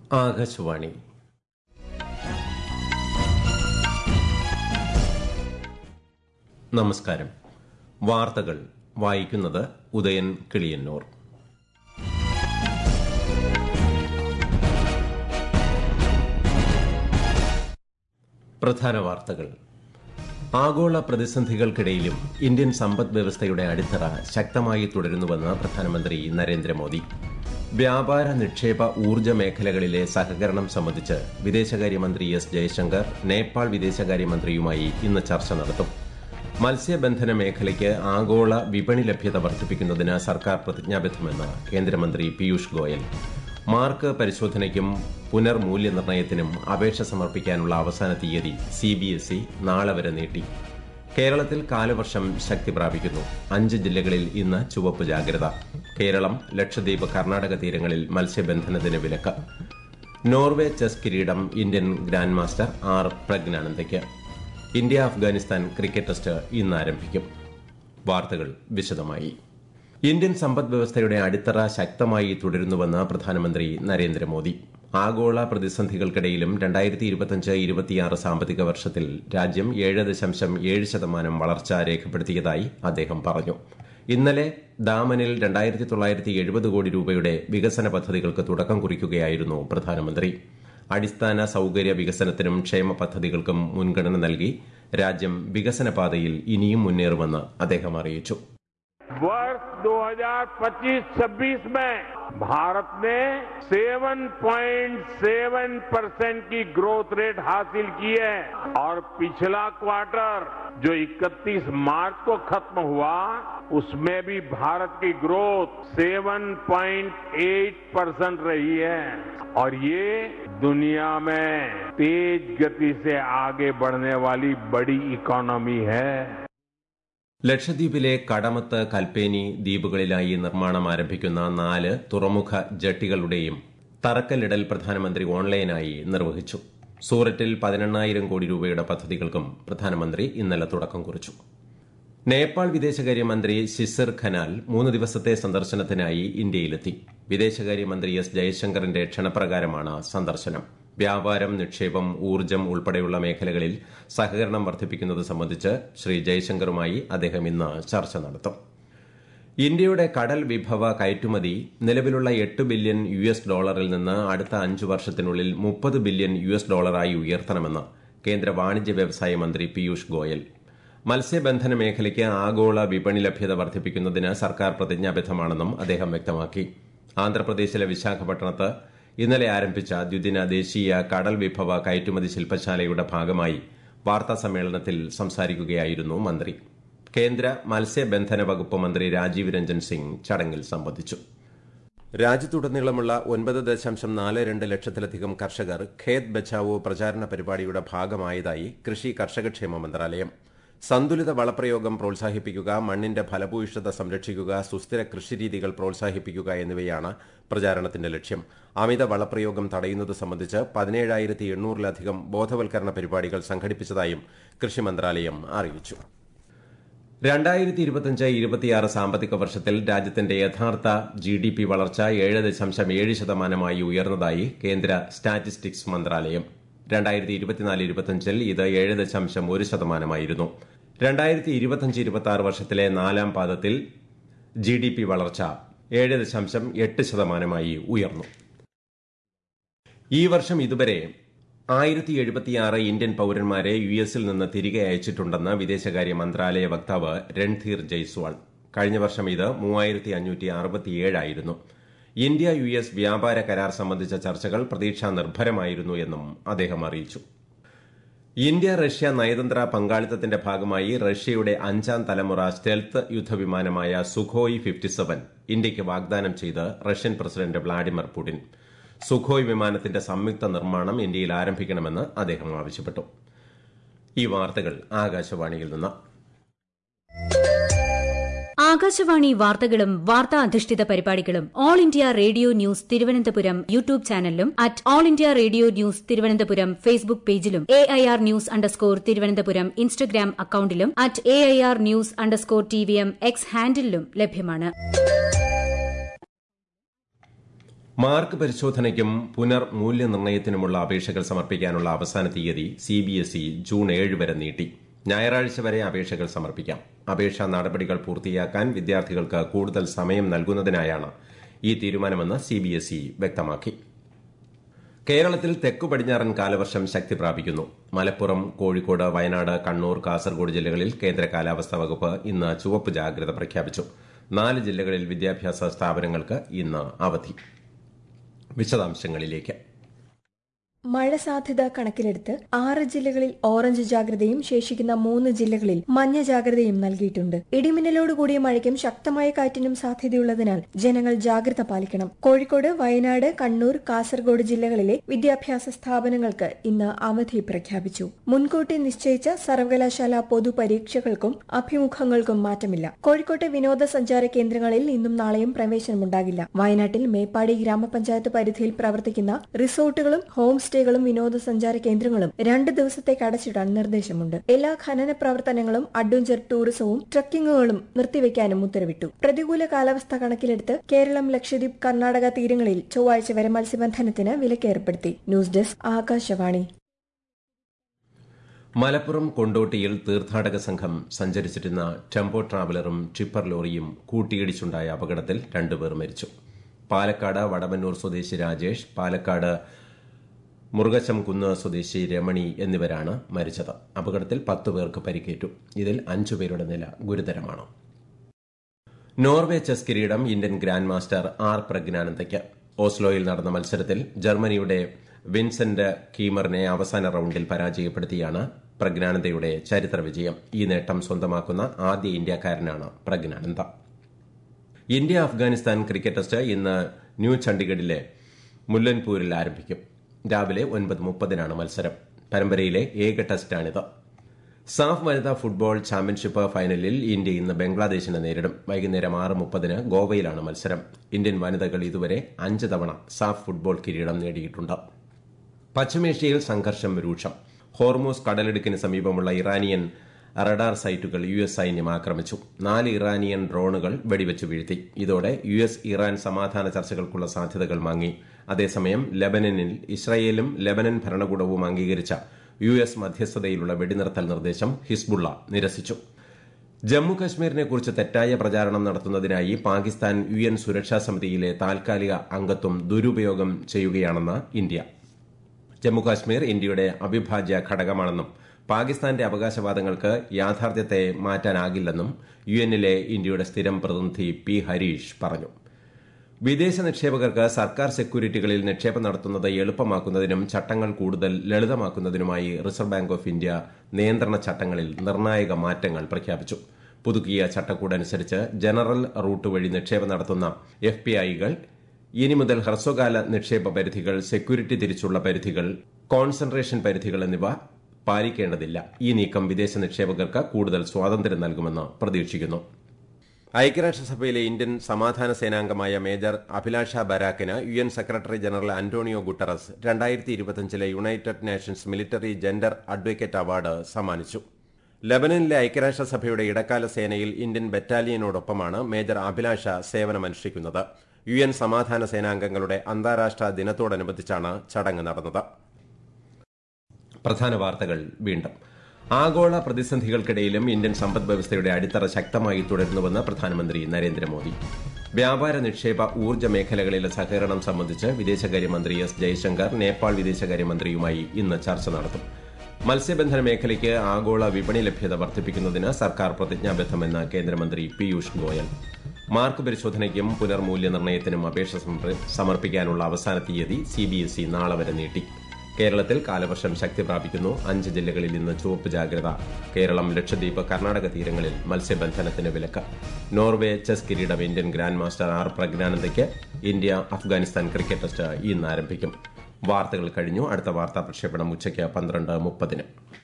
ആകാശവാണി നമസ്കാരം വാർത്തകൾ വായിക്കുന്നത് ഉദയൻ കിളിയന്നൂർ പ്രധാന വാർത്തകൾ ആഗോള പ്രതിസന്ധികൾക്കിടയിലും ഇന്ത്യൻ സമ്പദ് വ്യവസ്ഥയുടെ അടിത്തറ ശക്തമായി തുടരുന്നുവെന്ന് പ്രധാനമന്ത്രി നരേന്ദ്രമോദി വ്യാപാര നിക്ഷേപ ഊർജ്ജ മേഖലകളിലെ സഹകരണം സംബന്ധിച്ച് വിദേശകാര്യമന്ത്രി എസ് ജയശങ്കർ നേപ്പാൾ വിദേശകാര്യമന്ത്രിയുമായി ഇന്ന് ചർച്ച നടത്തും മത്സ്യബന്ധന മേഖലയ്ക്ക് ആഗോള വിപണി ലഭ്യത വർദ്ധിപ്പിക്കുന്നതിന് സർക്കാർ പ്രതിജ്ഞാബദ്ധമെന്ന് കേന്ദ്രമന്ത്രി പീയൂഷ് ഗോയൽ മാർക്ക് പരിശോധനയ്ക്കും പുനർമൂല്യനിർണ്ണയത്തിനും അപേക്ഷ സമർപ്പിക്കാനുള്ള അവസാന തീയതി സിബിഎസ്ഇ നാളെ വരെ നീട്ടി കേരളത്തിൽ കാലവർഷം ശക്തി പ്രാപിക്കുന്നു അഞ്ച് ജില്ലകളിൽ ഇന്ന് ചുവപ്പ് ജാഗ്രത കേരളം ലക്ഷദ്വീപ് കർണാടക തീരങ്ങളിൽ മത്സ്യബന്ധനത്തിന് വിലക്ക് നോർവേ ചെസ് കിരീടം ഇന്ത്യൻ ഗ്രാൻഡ് മാസ്റ്റർ ആർ പ്രജ്ഞാനന്ദയ്ക്ക് ഇന്ത്യ അഫ്ഗാനിസ്ഥാൻ ക്രിക്കറ്റ് ടെസ്റ്റ് ഇന്ന് ആരംഭിക്കും വാർത്തകൾ വിശദമായി ഇന്ത്യൻ സമ്പദ് വ്യവസ്ഥയുടെ അടിത്തറ ശക്തമായി തുടരുന്നുവെന്ന് പ്രധാനമന്ത്രി നരേന്ദ്രമോദി ആഗോള പ്രതിസന്ധികൾക്കിടയിലും രണ്ടായിരത്തി ഇരുപത്തിയഞ്ച് ഇരുപത്തിയാറ് സാമ്പത്തിക വർഷത്തിൽ രാജ്യം ഏഴ് ദശാംശം ഏഴ് ശതമാനം വളർച്ച രേഖപ്പെടുത്തിയതായി അദ്ദേഹം പറഞ്ഞു ഇന്നലെ ദാമനിൽ രണ്ടായിരത്തി തൊള്ളായിരത്തി എഴുപത് കോടി രൂപയുടെ വികസന പദ്ധതികൾക്ക് തുടക്കം കുറിക്കുകയായിരുന്നു പ്രധാനമന്ത്രി അടിസ്ഥാന സൌകര്യ വികസനത്തിനും ക്ഷേമ പദ്ധതികൾക്കും മുൻഗണന നൽകി രാജ്യം വികസന പാതയിൽ ഇനിയും മുന്നേറുമെന്ന് അദ്ദേഹം അറിയിച്ചു वर्ष 2025-26 में भारत ने 7.7 परसेंट की ग्रोथ रेट हासिल की है और पिछला क्वार्टर जो 31 मार्च को खत्म हुआ उसमें भी भारत की ग्रोथ 7.8 परसेंट रही है और ये दुनिया में तेज गति से आगे बढ़ने वाली बड़ी इकोनॉमी है ലക്ഷദ്വീപിലെ കടമത്ത് കൽപ്പേനി ദ്വീപുകളിലായി നിർമ്മാണം ആരംഭിക്കുന്ന നാല് തുറമുഖ ജട്ടികളുടെയും തറക്കല്ലിടൽ പ്രധാനമന്ത്രി ഓൺലൈനായി നിർവഹിച്ചു സൂററ്റിൽ പതിനെണ്ണായിരം കോടി രൂപയുടെ പദ്ധതികൾക്കും പ്രധാനമന്ത്രി ഇന്നലെ തുടക്കം കുറിച്ചു നേപ്പാൾ വിദേശകാര്യമന്ത്രി ശിസിർ ഖനാൽ മൂന്ന് ദിവസത്തെ സന്ദർശനത്തിനായി ഇന്ത്യയിലെത്തി വിദേശകാര്യമന്ത്രി എസ് ജയശങ്കറിന്റെ ക്ഷണപ്രകാരമാണ് സന്ദർശനം വ്യാപാരം നിക്ഷേപം ഊർജ്ജം ഉൾപ്പെടെയുള്ള മേഖലകളിൽ സഹകരണം വർദ്ധിപ്പിക്കുന്നത് സംബന്ധിച്ച് ശ്രീ ജയശങ്കറുമായി അദ്ദേഹം ഇന്ന് ചർച്ച നടത്തും ഇന്ത്യയുടെ കടൽ വിഭവ കയറ്റുമതി നിലവിലുള്ള എട്ട് ബില്യൺ യു എസ് ഡോളറിൽ നിന്ന് അടുത്ത അഞ്ചു വർഷത്തിനുള്ളിൽ മുപ്പത് ബില്യൺ യു എസ് ഡോളറായി ഉയർത്തണമെന്ന് കേന്ദ്ര വാണിജ്യ വ്യവസായ മന്ത്രി പീയൂഷ് ഗോയൽ മത്സ്യബന്ധന മേഖലയ്ക്ക് ആഗോള വിപണി ലഭ്യത വർദ്ധിപ്പിക്കുന്നതിന് സർക്കാർ പ്രതിജ്ഞാബദ്ധമാണെന്നും അദ്ദേഹം വ്യക്തമാക്കി ആന്ധ്രാപ്രദേശിലെ വിശാഖപട്ടണത്ത് ഇന്നലെ ആരംഭിച്ച ദ്വിദിന ദേശീയ കടൽ വിഭവ കയറ്റുമതി ശില്പശാലയുടെ ഭാഗമായി വാർത്താ സമ്മേളനത്തിൽ സംസാരിക്കുകയായിരുന്നു മന്ത്രി കേന്ദ്ര മത്സ്യബന്ധന വകുപ്പ് മന്ത്രി രാജീവ് രഞ്ജൻ സിംഗ് ചടങ്ങിൽ സംബന്ധിച്ചു രാജ്യത്തുടനീളമുള്ള ഒൻപത് ദശാംശം നാല് രണ്ട് ലക്ഷത്തിലധികം കർഷകർ ഖേത് ബച്ചാവോ പ്രചാരണ പരിപാടിയുടെ ഭാഗമായതായി കൃഷി കർഷകക്ഷേമ മന്ത്രാലയം സന്തുലിത വളപ്രയോഗം പ്രോത്സാഹിപ്പിക്കുക മണ്ണിന്റെ ഫലഭൂയിഷ്ഠത സംരക്ഷിക്കുക സുസ്ഥിര കൃഷിരീതികൾ പ്രോത്സാഹിപ്പിക്കുക എന്നിവയാണ് പ്രചാരണത്തിന്റെ ലക്ഷ്യം അമിത വളപ്രയോഗം തടയുന്നത് സംബന്ധിച്ച് പതിനേഴായിരത്തി എണ്ണൂറിലധികം ബോധവൽക്കരണ പരിപാടികൾ സംഘടിപ്പിച്ചതായും കൃഷി മന്ത്രാലയം അറിയിച്ചു രണ്ടായിരത്തി ഇരുപത്തിയഞ്ച് ഇരുപത്തിയാറ് സാമ്പത്തിക വർഷത്തിൽ രാജ്യത്തിന്റെ യഥാർത്ഥ ജി ഡി പി വളർച്ച ഏഴ് ദശാംശം ഏഴ് ശതമാനമായി ഉയർന്നതായി കേന്ദ്ര സ്റ്റാറ്റിസ്റ്റിക്സ് മന്ത്രാലയം രണ്ടായിരത്തി ഇരുപത്തിനാല് ഇരുപത്തിയഞ്ചിൽ ഇത് ഏഴ് ദശാംശം ഒരു ശതമാനമായിരുന്നു രണ്ടായിരത്തി ഇരുപത്തിയഞ്ച് ഇരുപത്തി ആറ് വർഷത്തിലെ നാലാം പാദത്തിൽ ജി ഡി പി വളർച്ച ഏഴ് ദശാംശം എട്ട് ശതമാനമായി ഉയർന്നു ഈ വർഷം ഇതുവരെ ആയിരത്തി എഴുപത്തിയാറ് ഇന്ത്യൻ പൌരന്മാരെ യു എസിൽ നിന്ന് തിരികെ അയച്ചിട്ടുണ്ടെന്ന് വിദേശകാര്യ മന്ത്രാലയ വക്താവ് രൺധീർ ജയ്സ്വാൾ കഴിഞ്ഞ വർഷം ഇത് മൂവായിരത്തി അഞ്ഞൂറ്റി അറുപത്തിയേഴായിരുന്നു ഇന്ത്യ യു എസ് വ്യാപാര കരാർ സംബന്ധിച്ച ചർച്ചകൾ പ്രതീക്ഷാ നിർഭരമായിരുന്നു എന്നും അദ്ദേഹം അറിയിച്ചു ഇന്ത്യ റഷ്യ നയതന്ത്ര പങ്കാളിത്തത്തിന്റെ ഭാഗമായി റഷ്യയുടെ അഞ്ചാം തലമുറ സ്റ്റെൽത്ത് യുദ്ധവിമാനമായ സുഖോയ് ഫിഫ്റ്റി സെവൻ ഇന്ത്യയ്ക്ക് വാഗ്ദാനം ചെയ്ത് Russian president Vladimir Putin Sukhoi വിമാനത്തിന്റെ സംയുക്ത നിർമ്മാണം ഇന്ത്യയിൽ ആരംഭിക്കണമെന്ന് അദ്ദേഹം ആവശ്യപ്പെട്ടു ഈ വാർത്തകൾ ആകാശവാണിയിൽ നിന്ന് ആകാശവാണി വാർത്തകളും വാർത്താ അധിഷ്ഠിത പരിപാടികളും All India Radio News Thiruvananthapuram YouTube ചാനലിലും at All India Radio News Thiruvananthapuram Facebook പേജിലും A I R news underscore Thiruvananthapuram Instagram അക്കൌണ്ടിലും at A I R news underscore T V M X ഹാൻഡിലും ലഭ്യമാണ് മാർക്ക് പരിശോധനയ്ക്കും പുനർമൂല്യനിർണ്ണയത്തിനുമുള്ള അപേക്ഷകൾ സമർപ്പിക്കാനുള്ള അവസാന തീയതി സിബിഎസ്ഇ ജൂൺ ഏഴ് വരെ നീട്ടി ഞായറാഴ്ച വരെ അപേക്ഷകൾ സമർപ്പിക്കാം അപേക്ഷാ നടപടികൾ പൂർത്തിയാക്കാൻ വിദ്യാർത്ഥികൾക്ക് കൂടുതൽ സമയം നൽകുന്നതിനായാണ് ഈ തീരുമാനമെന്ന് സിബിഎസ്ഇ വ്യക്തമാക്കി കേരളത്തിൽ തെക്കു പടിഞ്ഞാറൻ കാലവർഷം ശക്തി പ്രാപിക്കുന്നു മലപ്പുറം കോഴിക്കോട് വയനാട് കണ്ണൂർ കാസർഗോഡ് ജില്ലകളിൽ കേന്ദ്ര കാലാവസ്ഥാ വകുപ്പ് ഇന്ന് ചുവപ്പ് ജാഗ്രത പ്രഖ്യാപിച്ചു നാല് ജില്ലകളിൽ വിദ്യാഭ്യാസ സ്ഥാപനങ്ങൾക്ക് ഇന്ന് അവധി വിശദാംശങ്ങളിലേക്ക് മഴ സാധ്യത കണക്കിലെടുത്ത് ആറ് ജില്ലകളിൽ ഓറഞ്ച് ജാഗ്രതയും ശേഷിക്കുന്ന മൂന്ന് ജില്ലകളിൽ മഞ്ഞ ജാഗ്രതയും നൽകിയിട്ടുണ്ട് ഇടിമിന്നലോടുകൂടിയ മഴയ്ക്കും ശക്തമായ കാറ്റിനും സാധ്യതയുള്ളതിനാൽ ജനങ്ങൾ ജാഗ്രത പാലിക്കണം കോഴിക്കോട് വയനാട് കണ്ണൂർ കാസർഗോഡ് ജില്ലകളിലെ വിദ്യാഭ്യാസ സ്ഥാപനങ്ങൾക്ക് ഇന്ന് അവധി പ്രഖ്യാപിച്ചു മുൻകൂട്ടി നിശ്ചയിച്ച സർവകലാശാല പൊതുപരീക്ഷകൾക്കും അഭിമുഖങ്ങൾക്കും മാറ്റമില്ല കോഴിക്കോട്ടെ വിനോദസഞ്ചാര കേന്ദ്രങ്ങളിൽ ഇന്നും നാളെയും പ്രവേശനമുണ്ടാകില്ല വയനാട്ടിൽ മേപ്പാടി ഗ്രാമപഞ്ചായത്ത് പരിധിയിൽ പ്രവർത്തിക്കുന്ന റിസോർട്ടുകളും ഹോം സ്റ്റേകളും വിനോദസഞ്ചാര കേന്ദ്രങ്ങളും രണ്ട് ദിവസത്തേക്ക് അടച്ചിടാൻ നിർദ്ദേശമുണ്ട് എല്ലാ ഖനന പ്രവർത്തനങ്ങളും അഡ്വഞ്ചർ ടൂറിസവും ട്രക്കിങ്ങുകളും നിർത്തിവെക്കാനും ഉത്തരവിട്ടു പ്രതികൂല കാലാവസ്ഥ കണക്കിലെടുത്ത് കേരളം ലക്ഷദ്വീപ് കർണാടക തീരങ്ങളിൽ ചൊവ്വാഴ്ച വരെ മത്സ്യബന്ധനത്തിന് വിലക്കേർപ്പെടുത്തി ന്യൂസ് ഡെസ്ക് ആകാശവാണി മലപ്പുറം കൊണ്ടോട്ടിയിൽ തീർത്ഥാടക സംഘം സഞ്ചരിച്ചിരുന്ന ടെമ്പോ ട്രാവലറും ടിപ്പർ ലോറിയും കൂട്ടിയിടിച്ചുണ്ടായ അപകടത്തിൽ രണ്ടുപേർ മരിച്ചു പാലക്കാട് വടവന്നൂർ സ്വദേശി രാജേഷ് പാലക്കാട് മുറുകശം കുന്ന് സ്വദേശി രമണി എന്നിവരാണ് മരിച്ചത് അപകടത്തിൽ പത്തു പേർക്ക് പരിക്കേറ്റു ഇതിൽ അഞ്ചുപേരുടെ നില ഗുരുതരമാണ് നോർവേ ചെസ് കിരീടം ഇന്ത്യൻ ഗ്രാൻഡ് മാസ്റ്റർ ആർ പ്രജ്ഞാനന്ദയ്ക്ക് ഓസ്ലോയിൽ നടന്ന മത്സരത്തിൽ ജർമ്മനിയുടെ വിൻസെന്റ് കീമറിനെ അവസാന റൌണ്ടിൽ പരാജയപ്പെടുത്തിയാണ് പ്രജ്ഞാനന്ദയുടെ ചരിത്ര വിജയം ഈ നേട്ടം സ്വന്തമാക്കുന്ന ആദ്യ ഇന്ത്യക്കാരനാണ് Praggnanandhaa India Afghanistan cricket test ഇന്ന് ന്യൂ ചണ്ഡിഗഡിലെ മുല്ലൻപൂരിൽ ആരംഭിക്കും രാവിലെ ഒൻപത് മുപ്പതിനാണ് മത്സരം പരമ്പരയിലെ ഏക ടെസ്റ്റാണിത് സാഫ് വനിതാ ഫുട്ബോൾ ചാമ്പ്യൻഷിപ്പ് ഫൈനലിൽ ഇന്ത്യ ഇന്ന് ബംഗ്ലാദേശിനെ നേരിടും വൈകുന്നേരം ആറ് മുപ്പതിന് ഗോവയിലാണ് മത്സരം ഇന്ത്യൻ വനിതകൾ ഇതുവരെ അഞ്ച് തവണ സാഫ് ഫുട്ബോൾ കിരീടം നേടിയിട്ടുണ്ട് പശ്ചിമേഷ്യയിൽ സംഘർഷം രൂക്ഷം ഹോർമൂസ് കടലിടുക്കിന് സമീപമുള്ള ഇറാനിയൻ റഡാർ സൈറ്റുകൾ യു എസ് സൈന്യം ആക്രമിച്ചു നാല് ഇറാനിയൻ ഡ്രോണുകൾ വെടിവെച്ച് വീഴ്ത്തി ഇതോടെ യു എസ് ഇറാൻ സമാധാന ചർച്ചകൾക്കുള്ള സാധ്യതകൾ മങ്ങി അതേസമയം ലബനനിൽ ഇസ്രായേലും ലബനൻ ഭരണകൂടവും അംഗീകരിച്ച യു എസ് മധ്യസ്ഥതയിലുള്ള വെടിനിർത്തൽ നിർദ്ദേശം ഹിസ്ബുള്ള നിരസിച്ചു ജമ്മു കശ്മീരിനെ കുറിച്ച് തെറ്റായ പ്രചാരണം നടത്തുന്നതിനായി പാകിസ്ഥാൻ യു എൻ സുരക്ഷാ സമിതിയിലെ താൽക്കാലിക അംഗത്വം ദുരുപയോഗം ചെയ്യുകയാണെന്ന് ഇന്ത്യ ജമ്മുകാശ്മീർ ഇന്ത്യയുടെ അവിഭാജ്യ ഘടകമാണെന്നും പാകിസ്ഥാന്റെ അവകാശവാദങ്ങൾക്ക് യാഥാർത്ഥ്യത്തെ മാറ്റാനാകില്ലെന്നും യു എന്നിലെ ഇന്ത്യയുടെ സ്ഥിരം പ്രതിനിധി പി ഹരീഷ് പറഞ്ഞു വിദേശ നിക്ഷേപകർക്ക് സർക്കാർ സെക്യൂരിറ്റികളിൽ നിക്ഷേപം നടത്തുന്നത് എളുപ്പമാക്കുന്നതിനും ചട്ടങ്ങൾ കൂടുതൽ ലളിതമാക്കുന്നതിനുമായി റിസർവ് ബാങ്ക് ഓഫ് ഇന്ത്യ നിയന്ത്രണ ചട്ടങ്ങളിൽ നിർണായക മാറ്റങ്ങൾ പ്രഖ്യാപിച്ചു പുതുക്കിയ ചട്ടക്കൂടനുസരിച്ച് ജനറൽ റൂട്ട് വഴി നിക്ഷേപം നടത്തുന്ന എഫ് പി ഐകൾ ഇനി മുതൽ ഹ്രസ്വകാല നിക്ഷേപ പരിധികൾ സെക്യൂരിറ്റി തിരിച്ചുള്ള പരിധികൾ കോൺസെൻട്രേഷൻ പരിധികൾ എന്നിവ പാലിക്കേണ്ടതില്ല ഈ നീക്കം വിദേശ നിക്ഷേപകർക്ക് കൂടുതൽ സ്വാതന്ത്ര്യം നൽകുമെന്ന് പ്രതീക്ഷിക്കുന്നു ഐക്യരാഷ്ട്രസഭയിലെ ഇന്ത്യൻ സമാധാന സേനാംഗമായ മേജർ അഭിലാഷ ബരാക്കിന് U N secretary general Antonio Guterres രണ്ടായിരത്തി ഇരുപത്തിയഞ്ചിലെ United Nations military gender advocate award സമ്മാനിച്ചു ലബനനിലെ ഐക്യരാഷ്ട്രസഭയുടെ ഇടക്കാല സേനയിൽ ഇന്ത്യൻ ബറ്റാലിയനോടൊപ്പമാണ് മേജർ അഭിലാഷ സേവനമനുഷ്ഠിക്കുന്നത് യു എൻ സമാധാന സേനാംഗങ്ങളുടെ അന്താരാഷ്ട്ര ദിനത്തോടനുബന്ധിച്ചാണ് ചടങ്ങ് നടന്നത് പ്രധാന വാർത്തകൾ വീണ്ടും ആഗോള പ്രതിസന്ധികൾക്കിടയിലും ഇന്ത്യൻ സമ്പദ് വ്യവസ്ഥയുടെ അടിത്തറ ശക്തമായി തുടരുന്നുവെന്ന് പ്രധാനമന്ത്രി നരേന്ദ്രമോദി വ്യാപാര നിക്ഷേപ ഊർജ്ജ മേഖലകളിലെ സഹകരണം സംബന്ധിച്ച് വിദേശകാര്യമന്ത്രി എസ് ജയശങ്കർ നേപ്പാൾ വിദേശകാര്യമന്ത്രിയുമായി ഇന്ന് ചർച്ച നടത്തും മത്സ്യബന്ധന മേഖലയ്ക്ക് ആഗോള വിപണി ലഭ്യത വർദ്ധിപ്പിക്കുന്നതിന് സർക്കാർ പ്രതിജ്ഞാബദ്ധമെന്ന് കേന്ദ്രമന്ത്രി പീയൂഷ് ഗോയൽ മാർക്ക് പരിശോധനയ്ക്കും പുനർമൂല്യനിർണ്ണയത്തിനും അപേക്ഷ സമർപ്പിക്കാനുള്ള അവസാന തീയതി സിബിഎസ്ഇ നാളെ വരെ നീട്ടി കേരളത്തിൽ കാലവർഷം ശക്തി പ്രാപിക്കുന്നു അഞ്ച് ജില്ലകളിൽ ഇന്ന് ചുവപ്പ് ജാഗ്രത കേരളം ലക്ഷദ്വീപ് കർണാടക തീരങ്ങളിൽ മത്സ്യബന്ധനത്തിന് വിലക്ക് നോർവേ ചെസ് കിരീടം ഇന്ത്യൻ ഗ്രാൻഡ് മാസ്റ്റർ ആർ പ്രജ്ഞാനന്ദയ്ക്ക് ഇന്ത്യ അഫ്ഗാനിസ്ഥാൻ ക്രിക്കറ്റ് ടെസ്റ്റ് ഇന്ന് ആരംഭിക്കും വാർത്തകൾ കഴിഞ്ഞു അടുത്ത വാർത്താ പ്രക്ഷേപണം ഉച്ചയ്ക്ക് പന്ത്രണ്ട് മുപ്പതിന്